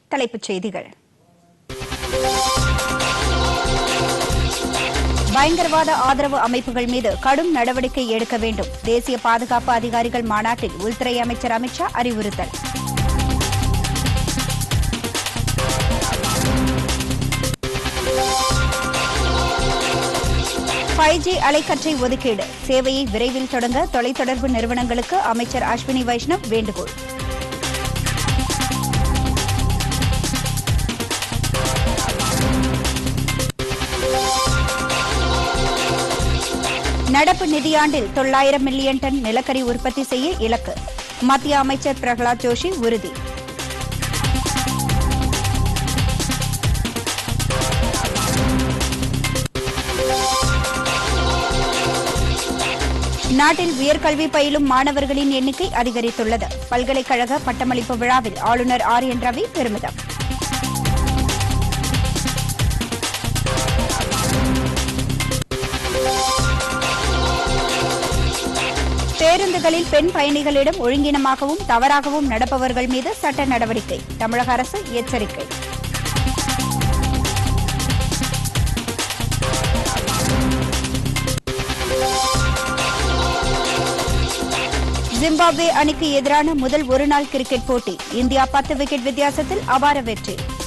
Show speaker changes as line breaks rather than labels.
தலைப்புச் செய்திகள் பயங்கரவாத ஆதரவு அமைப்புகள் மீது கடும் நடவடிக்கை எடுக்க வேண்டும் தேசிய பாதுகாப்பு அதிகாரிகள் மாநாட்டில் உள்துறை அமைச்சர் அமித்ஷா அறிவுறுத்தல் ஃபைவ் ஜி அலைக்கற்றை ஒதுக்கீடு சேவையை விரைவில் தொடங்க தொலைத்தொடர்பு நிறுவனங்களுக்கு அமைச்சர் அஸ்வினி வைஷ்ணவ் வேண்டுகோள் நடப்பு நிதியாண்டில் தொள்ளாயிரம் மில்லியன் டன் நிலக்கரி உற்பத்தி செய்ய இலக்கு மத்திய அமைச்சர் பிரகலாத் ஜோஷி உறுதி நாட்டில் உயர்கல்வி பயிலும் மாணவர்களின் எண்ணிக்கை அதிகரித்துள்ளது பல்கலைக்கழக பட்டமளிப்பு விழாவில் ஆளுநர் ஆர் என் ரவி பெருமிதம் பேருந்துகளில் பெண் பயணிகளிடம் ஒழுங்கினமாகவும் தவறாகவும் நடப்பவர்கள் மீது சட்ட நடவடிக்கை தமிழக அரசு எச்சரிக்கை ஜிம்பாப்வே அணிக்கு எதிரான முதல் ஒருநாள் கிரிக்கெட் போட்டி இந்தியா பத்து விக்கெட் வித்தியாசத்தில் அபார வெற்றி